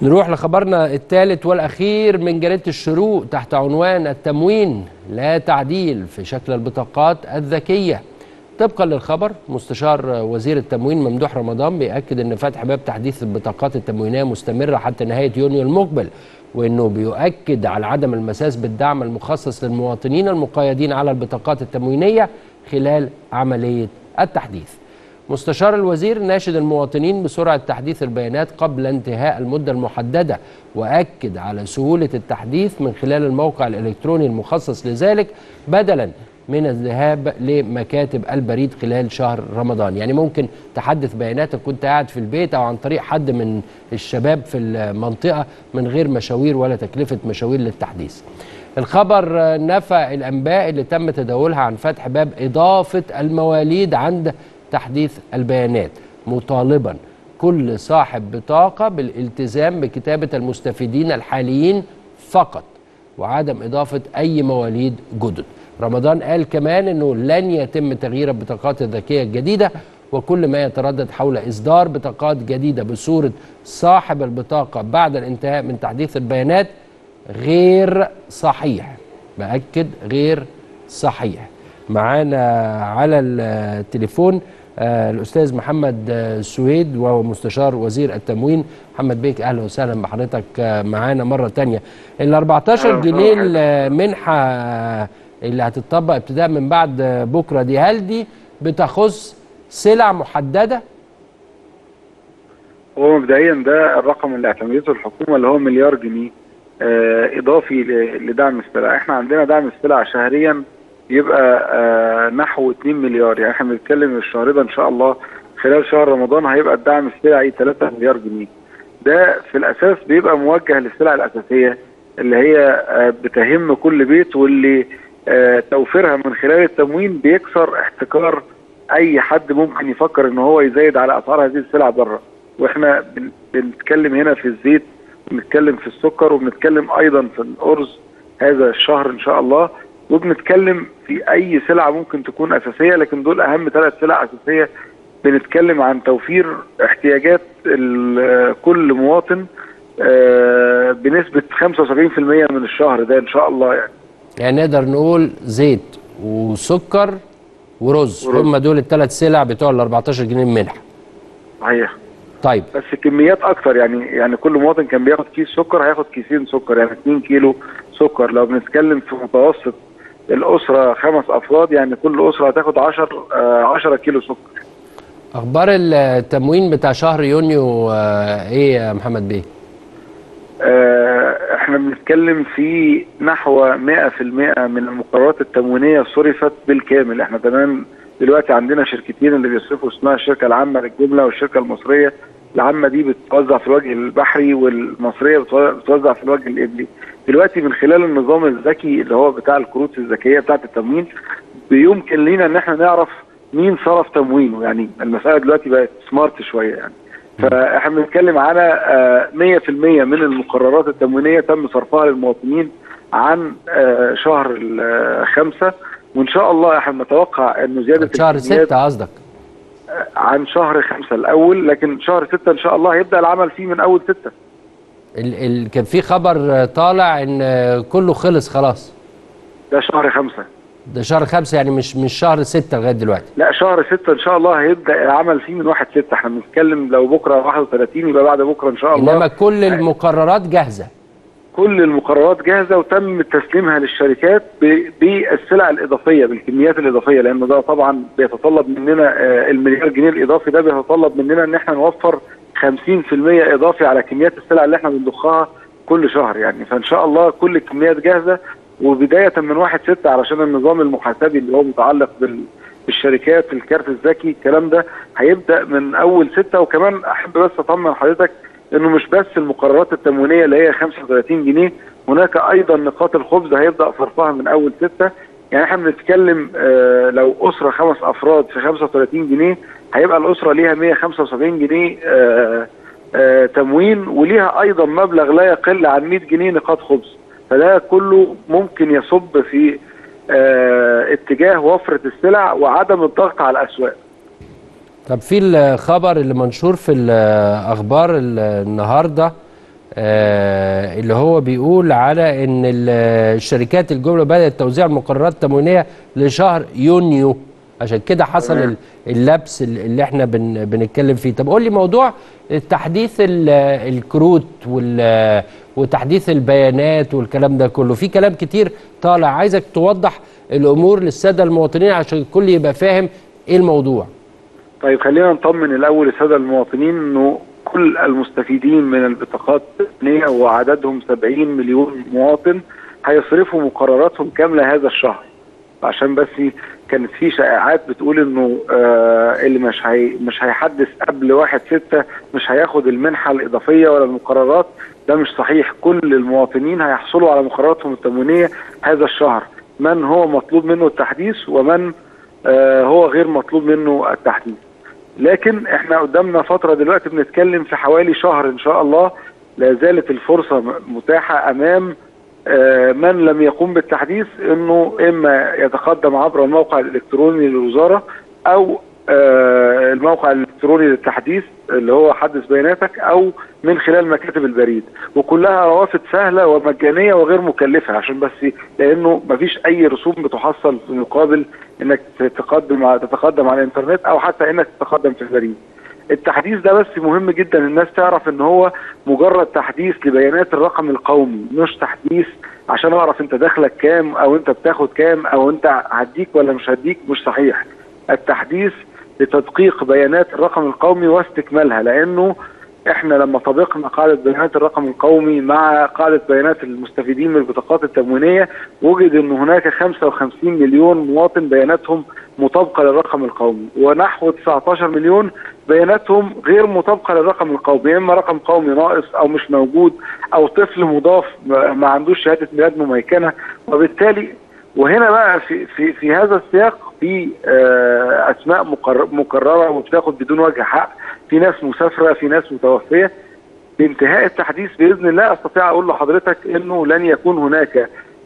نروح لخبرنا الثالث والأخير من جريدة الشروق تحت عنوان التموين لا تعديل في شكل البطاقات الذكية طبقا للخبر مستشار وزير التموين ممدوح رمضان بيأكد أن فتح باب تحديث البطاقات التموينية مستمرة حتى نهاية يونيو المقبل وأنه بيؤكد على عدم المساس بالدعم المخصص للمواطنين المقيدين على البطاقات التموينية خلال عملية التحديث مستشار الوزير ناشد المواطنين بسرعة تحديث البيانات قبل انتهاء المدة المحددة وأكد على سهولة التحديث من خلال الموقع الإلكتروني المخصص لذلك بدلا من الذهاب لمكاتب البريد خلال شهر رمضان يعني ممكن تحدث بياناتك كنت قاعد في البيت أو عن طريق حد من الشباب في المنطقة من غير مشاوير ولا تكلفة مشاوير للتحديث الخبر نفى الأنباء اللي تم تداولها عن فتح باب إضافة المواليد عند تحديث البيانات مطالبا كل صاحب بطاقة بالالتزام بكتابة المستفيدين الحاليين فقط وعدم إضافة أي مواليد جدد رمضان قال كمان أنه لن يتم تغيير البطاقات الذكية الجديدة وكل ما يتردد حول إصدار بطاقات جديدة بصورة صاحب البطاقة بعد الانتهاء من تحديث البيانات غير صحيح بأكد غير صحيح معانا على التليفون آه الاستاذ محمد آه سويد وهو مستشار وزير التموين محمد بيك اهلا وسهلا بحضرتك آه معانا مره تانية ال 14 جنيه المنحه اللي هتطبق ابتداء من بعد بكره دي هل دي بتخص سلع محدده هو مبدئيا ده الرقم اللي اعتمدته الحكومه اللي هو مليار جنيه اضافي لدعم السلع احنا عندنا دعم السلع شهريا يبقى آه نحو 2 مليار يعني احنا بنتكلم الشهر ده ان شاء الله خلال شهر رمضان هيبقى الدعم السلعي 3 مليار جنيه ده في الاساس بيبقى موجه للسلع الاساسيه اللي هي آه بتهم كل بيت واللي آه توفيرها من خلال التموين بيكسر احتكار اي حد ممكن يفكر ان هو يزايد على اسعار هذه السلع بره واحنا بنتكلم هنا في الزيت بنتكلم في السكر وبنتكلم ايضا في الارز هذا الشهر ان شاء الله وبنتكلم في اي سلعه ممكن تكون اساسيه لكن دول اهم ثلاث سلع اساسيه بنتكلم عن توفير احتياجات كل مواطن بنسبه 75% من الشهر ده ان شاء الله يعني يعني نقدر نقول زيت وسكر ورز, ورز. هم دول الثلاث سلع بتوع ال 14 جنيه المنحه صحيح طيب بس كميات اكتر يعني يعني كل مواطن كان بياخد كيس سكر هياخد كيسين سكر يعني 2 كيلو سكر لو بنتكلم في متوسط الاسره خمس افراد يعني كل اسره هتاخد 10 10 كيلو سكر اخبار التموين بتاع شهر يونيو ايه يا محمد بيه احنا بنتكلم في نحو 100% من المقررات التموينيه صرفت بالكامل احنا تمام دلوقتي عندنا شركتين اللي بيصرفوا اسمها الشركه العامه للجمله والشركه المصريه العامه دي بتوزع في الوجه البحري والمصريه بتوزع في الوجه القبلي دلوقتي من خلال النظام الذكي اللي هو بتاع الكروت الذكيه بتاعه التموين بيمكن لينا ان احنا نعرف مين صرف تموينه يعني المساله دلوقتي بقت سمارت شويه يعني فاحنا بنتكلم على 100% من المقررات التموينيه تم صرفها للمواطنين عن شهر خمسة وان شاء الله احنا نتوقع انه زياده شهر ستة قصدك عن شهر خمسة الاول لكن شهر ستة ان شاء الله هيبدا العمل فيه من اول ستة ال ال كان في خبر طالع ان كله خلص خلاص ده شهر خمسة ده شهر خمسة يعني مش مش شهر ستة لغايه دلوقتي لا شهر ستة ان شاء الله هيبدا العمل فيه من واحد ستة احنا بنتكلم لو بكره 31 يبقى بعد بكره ان شاء الله انما كل المقررات جاهزه كل المقررات جاهزه وتم تسليمها للشركات بالسلع الاضافيه بالكميات الاضافيه لانه ده طبعا بيتطلب مننا المليار جنيه الاضافي ده بيتطلب مننا ان احنا نوفر 50% اضافي على كميات السلع اللي احنا بنضخها كل شهر يعني فان شاء الله كل الكميات جاهزه وبدايه من 1 6 علشان النظام المحاسبي اللي هو متعلق بالشركات الكارت الذكي الكلام ده هيبدا من اول 6 وكمان احب بس اطمن حضرتك انه مش بس المقررات التموينيه اللي هي 35 جنيه هناك ايضا نقاط الخبز هيبدا صرفها من اول 6 يعني احنا بنتكلم آه لو اسره خمس افراد في 35 جنيه هيبقى الاسره ليها 175 جنيه آه آه تموين وليها ايضا مبلغ لا يقل عن 100 جنيه نقاط خبز فده كله ممكن يصب في اتجاه وفره السلع وعدم الضغط على الاسواق طب في الخبر اللي منشور في الاخبار النهارده آه اللي هو بيقول على ان ال- الشركات الجمله بدات توزيع المقررات التموينيه لشهر يونيو عشان كده حصل تمام. ال- اللبس ال- اللي احنا بن بنتكلم فيه طب قول لي موضوع تحديث ال- الكروت وال وتحديث البيانات والكلام ده كله في كلام كتير طالع عايزك توضح الامور للساده المواطنين عشان الكل يبقى فاهم ايه الموضوع طيب خلينا نطمن الاول الساده المواطنين انه كل المستفيدين من البطاقات التأمينية وعددهم 70 مليون مواطن هيصرفوا مقرراتهم كامله هذا الشهر عشان بس كانت في شائعات بتقول انه آه اللي مش هي مش هيحدث قبل 1 6 مش هياخد المنحه الاضافيه ولا المقررات ده مش صحيح كل المواطنين هيحصلوا على مقرراتهم التموينيه هذا الشهر من هو مطلوب منه التحديث ومن آه هو غير مطلوب منه التحديث لكن احنا قدامنا فتره دلوقتي بنتكلم في حوالي شهر ان شاء الله لا زالت الفرصه م- متاحه امام آه، من لم يقوم بالتحديث انه اما يتقدم عبر الموقع الالكتروني للوزاره او آه، الموقع الالكتروني للتحديث اللي هو حدث بياناتك او من خلال مكاتب البريد وكلها روافد سهله ومجانيه وغير مكلفه عشان بس لانه مفيش اي رسوم بتحصل في مقابل انك تتقدم تتقدم على الانترنت او حتى انك تتقدم في البريد. التحديث ده بس مهم جدا الناس تعرف ان هو مجرد تحديث لبيانات الرقم القومي مش تحديث عشان اعرف انت دخلك كام او انت بتاخد كام او انت هديك ولا مش هديك مش صحيح التحديث لتدقيق بيانات الرقم القومي واستكمالها لانه احنا لما طبقنا قاعده بيانات الرقم القومي مع قاعده بيانات المستفيدين من البطاقات التموينيه وجد ان هناك 55 مليون مواطن بياناتهم مطابقه للرقم القومي ونحو 19 مليون بياناتهم غير مطابقه للرقم القومي يا اما رقم قومي ناقص او مش موجود او طفل مضاف ما ما عندوش شهاده ميلاد مميكنه وبالتالي وهنا بقى في في في هذا السياق في آه، اسماء مقر- مكرره وبتاخد بدون وجه حق في ناس مسافره في ناس متوفيه بانتهاء التحديث باذن الله استطيع اقول لحضرتك انه لن يكون هناك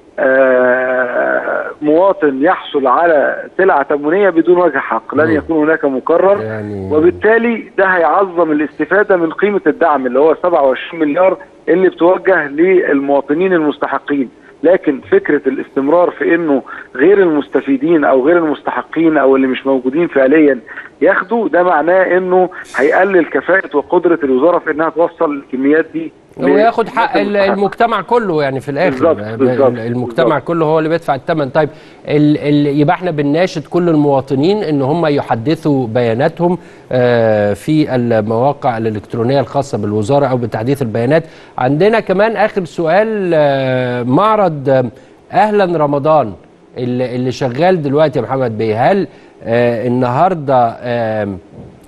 آه، مواطن يحصل على سلعه تموينيه بدون وجه حق لن مم. يكون هناك مكرر يعني وبالتالي ده هيعظم الاستفاده من قيمه الدعم اللي هو 27 مليار اللي بتوجه للمواطنين المستحقين لكن فكره الاستمرار في انه غير المستفيدين او غير المستحقين او اللي مش موجودين فعليا ياخدوا ده معناه انه هيقلل كفاءه وقدره الوزاره في انها توصل الكميات دي وياخد حق ال- للناس المجتمع كله يعني في الاخر بالظبط، ب- بالظبط، المجتمع بالظبط. كله هو اللي بيدفع الثمن طيب ال ال يبقى احنا بنناشد كل المواطنين ان هم يحدثوا بياناتهم آه، في المواقع الالكترونيه الخاصه بالوزاره او بتحديث البيانات عندنا كمان اخر سؤال آه، معرض آه، اهلا رمضان اللي اللي شغال دلوقتي يا محمد بيه هل آه، النهارده آم،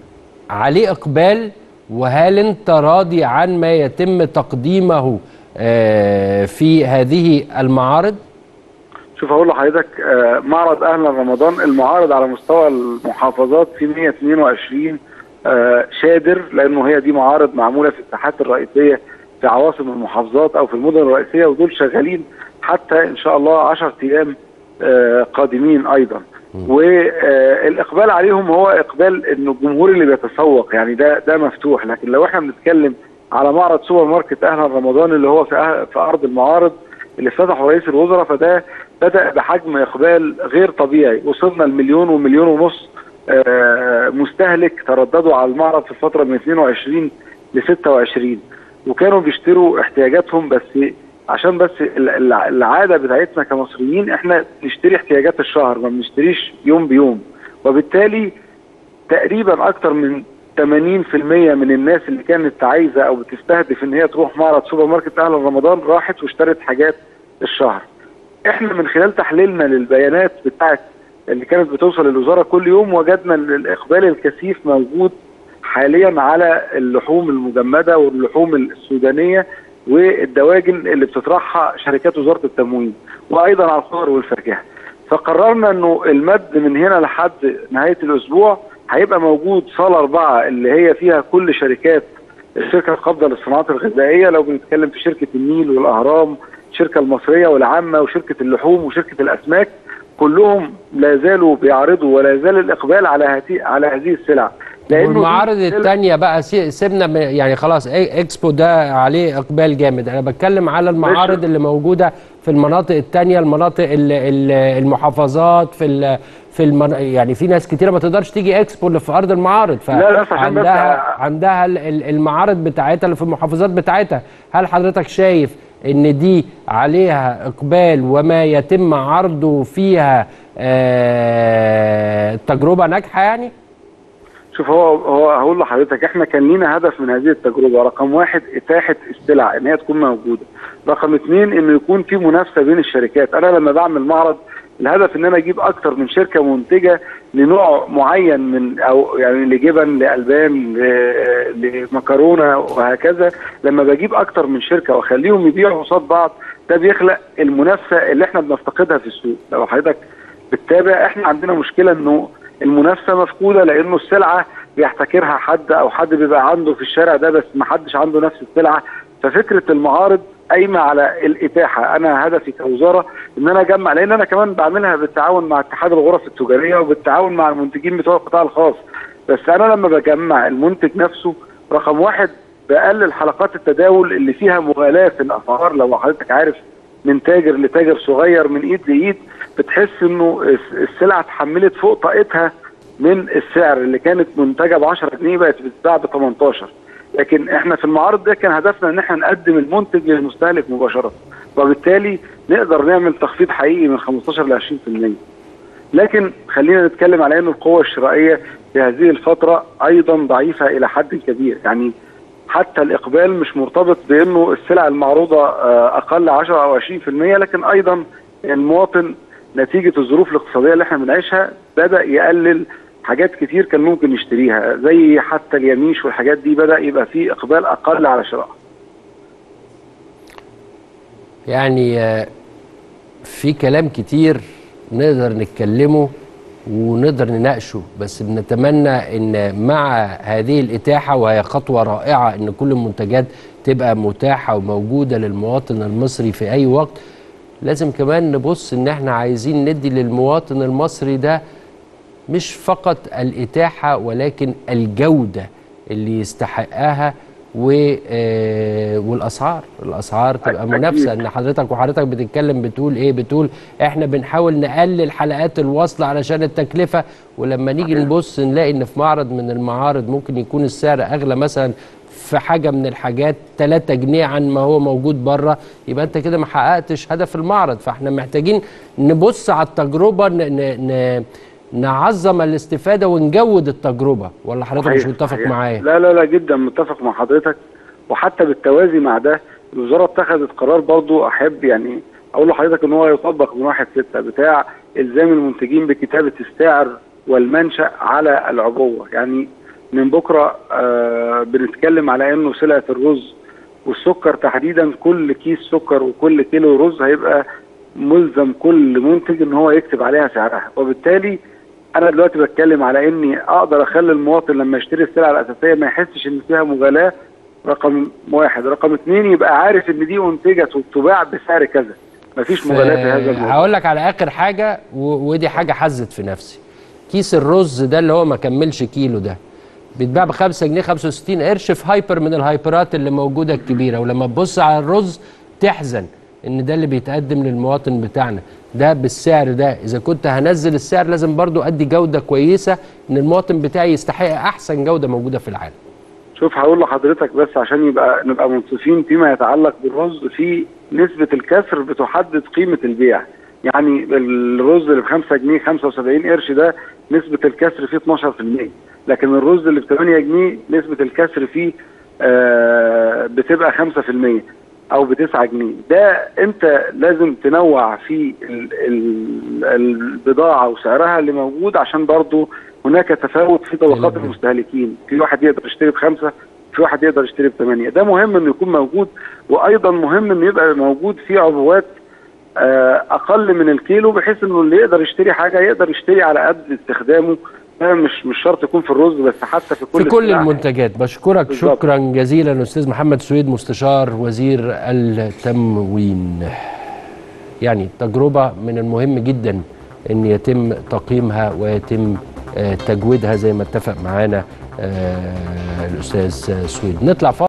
عليه اقبال وهل انت راضي عن ما يتم تقديمه آه، في هذه المعارض شوف هقول لحضرتك آه، معرض اهلا رمضان المعارض على مستوى المحافظات في 122 آه، شادر لانه هي دي معارض معموله في الساحات الرئيسيه في عواصم المحافظات او في المدن الرئيسيه ودول شغالين حتى ان شاء الله 10 ايام آه، قادمين ايضا والاقبال عليهم هو اقبال انه الجمهور اللي بيتسوق يعني ده ده مفتوح لكن لو احنا بنتكلم على معرض سوبر ماركت اهلا رمضان اللي هو في أه- في ارض المعارض اللي فتحه رئيس الوزراء فده بدا بحجم اقبال غير طبيعي وصلنا لمليون ومليون ونص آه، مستهلك ترددوا على المعرض في الفتره من 22 ل 26 وكانوا بيشتروا احتياجاتهم بس عشان بس ال- ال- العاده بتاعتنا كمصريين احنا بنشتري احتياجات الشهر ما بنشتريش يوم بيوم وبالتالي تقريبا اكتر من 80% من الناس اللي كانت عايزه او بتستهدف ان هي تروح معرض سوبر ماركت اهلا رمضان راحت واشترت حاجات الشهر. احنا من خلال تحليلنا للبيانات بتاعت اللي كانت بتوصل للوزاره كل يوم وجدنا ان الاقبال الكثيف موجود حاليا على اللحوم المجمده واللحوم السودانيه والدواجن اللي بتطرحها شركات وزاره التموين وايضا على الخضر والفاكهه. فقررنا انه المد من هنا لحد نهايه الاسبوع هيبقى موجود صاله اربعه اللي هي فيها كل شركات الشركه القابضه للصناعات الغذائيه لو بنتكلم في شركه النيل والاهرام الشركه المصريه والعامه وشركه اللحوم وشركه الاسماك كلهم لا زالوا بيعرضوا ولا زال الاقبال على هذه على هذه السلع لانه والمعارض دي- التانية بقى سي- سيبنا من- يعني خلاص إيه- اكسبو ده عليه اقبال جامد انا بتكلم على المعارض ماشي. اللي موجوده في المناطق التانية المناطق ال- ال- المحافظات في ال- في المن... يعني في ناس كتيره ما تقدرش تيجي اكسبو اللي في ارض المعارض لا، لا، عشان بس فعندها ع- عندها ال- ال- المعارض بتاعتها اللي في المحافظات بتاعتها هل حضرتك شايف ان دي عليها اقبال وما يتم عرضه فيها آه تجربه ناجحه يعني شوف هو هو هقول لحضرتك احنا كان لينا هدف من هذه التجربه رقم واحد اتاحه السلع ان هي تكون موجوده رقم اثنين انه يكون في منافسه بين الشركات انا لما بعمل معرض الهدف ان انا اجيب اكتر من شركه منتجه لنوع معين من او يعني لجبن لالبان ل- لمكرونه وهكذا لما بجيب اكتر من شركه واخليهم يبيعوا قصاد بعض ده بيخلق المنافسه اللي احنا بنفتقدها في السوق لو حضرتك بتتابع احنا عندنا مشكله انه المنافسه مفقوده لانه السلعه بيحتكرها حد او حد بيبقى عنده في الشارع ده بس ما حدش عنده نفس السلعه ففكره المعارض قايمه على الاتاحه انا هدفي كوزاره ان انا اجمع لان انا كمان بعملها بالتعاون مع اتحاد الغرف التجاريه وبالتعاون مع المنتجين بتوع القطاع الخاص بس انا لما بجمع المنتج نفسه رقم واحد بقلل حلقات التداول اللي فيها مغالاه في الاسعار لو حضرتك عارف من تاجر لتاجر صغير من ايد لايد بتحس انه الس- السلعه اتحملت فوق طاقتها من السعر اللي كانت منتجه ب 10 جنيه بقت بتتباع ب 18 لكن احنا في المعارض ده كان هدفنا ان احنا نقدم المنتج للمستهلك مباشره وبالتالي نقدر نعمل تخفيض حقيقي من 15 ل 20% لكن خلينا نتكلم على ان القوه الشرائيه في هذه الفتره ايضا ضعيفه الى حد كبير يعني حتى الاقبال مش مرتبط بانه السلع المعروضه آه، اقل 10 او 20% لكن ايضا المواطن نتيجه الظروف الاقتصاديه اللي احنا بنعيشها بدا يقلل حاجات كتير كان ممكن يشتريها زي حتى اليميش والحاجات دي بدا يبقى فيه اقبال اقل على شرائها يعني آه، في كلام كتير نقدر نتكلمه ونقدر نناقشه بس بنتمنى ان مع هذه الاتاحه وهي خطوه رائعه ان كل المنتجات تبقى متاحه وموجوده للمواطن المصري في اي وقت لازم كمان نبص ان احنا عايزين ندي للمواطن المصري ده مش فقط الاتاحه ولكن الجوده اللي يستحقها و آه، والاسعار الاسعار تبقى أكيد. منافسه ان حضرتك وحضرتك بتتكلم بتقول ايه بتقول احنا بنحاول نقلل حلقات الوصل علشان التكلفه ولما نيجي صحيح. نبص نلاقي ان في معرض من المعارض ممكن يكون السعر اغلى مثلا في حاجه من الحاجات 3 جنيه عن ما هو موجود بره يبقى انت كده ما حققتش هدف المعرض فاحنا محتاجين نبص على التجربه ن ن ن نعظم الاستفاده ونجود التجربه ولا حضرتك مش صحيح، متفق صحيح. معايا لا لا لا جدا متفق مع حضرتك وحتى بالتوازي مع ده الوزاره اتخذت قرار برضو احب يعني اقول لحضرتك ان هو يطبق من 1 6 بتاع الزام المنتجين بكتابه السعر والمنشا على العبوه يعني من بكره آه بنتكلم على انه سلعه الرز والسكر تحديدا كل كيس سكر وكل كيلو رز هيبقى ملزم كل منتج ان هو يكتب عليها سعرها وبالتالي انا دلوقتي بتكلم على اني اقدر اخلي المواطن لما يشتري السلعه الاساسيه ما يحسش ان فيها مغالاه رقم واحد رقم اثنين يبقى عارف ان دي انتجت وبتباع بسعر كذا مفيش مغالاه في هذا الموضوع هقول لك على اخر حاجه و- ودي حاجه حزت في نفسي كيس الرز ده اللي هو ما كملش كيلو ده بيتباع ب 5 جنيه 65 قرش في هايبر من الهايبرات اللي موجوده الكبيره ولما تبص على الرز تحزن ان ده اللي بيتقدم للمواطن بتاعنا ده بالسعر ده اذا كنت هنزل السعر لازم برضو ادي جوده كويسه ان المواطن بتاعي يستحق احسن جوده موجوده في العالم شوف هقول لحضرتك بس عشان يبقى نبقى منصفين فيما يتعلق بالرز في نسبة الكسر بتحدد قيمة البيع يعني الرز اللي ب 5 جنيه 75 قرش ده نسبة الكسر فيه 12% لكن الرز اللي ب 8 جنيه نسبة الكسر فيه آه بتبقى 5% او ب 9 جنيه ده انت لازم تنوع في ال- ال- البضاعة وسعرها اللي موجود عشان برضو هناك تفاوت في طبقات تمام. المستهلكين في واحد يقدر يشتري بخمسة في واحد يقدر يشتري بثمانية ده مهم انه يكون موجود وايضا مهم انه يبقى موجود في عبوات آه، اقل من الكيلو بحيث انه اللي يقدر يشتري حاجة يقدر يشتري على قد استخدامه ده مش مش شرط يكون في الرز بس حتى في كل في كل السلع. المنتجات بشكرك بالظبط. شكرا جزيلا استاذ محمد سويد مستشار وزير التموين يعني تجربه من المهم جدا ان يتم تقييمها ويتم آه، تجويدها زي ما اتفق معانا آه، الاستاذ سويد نطلع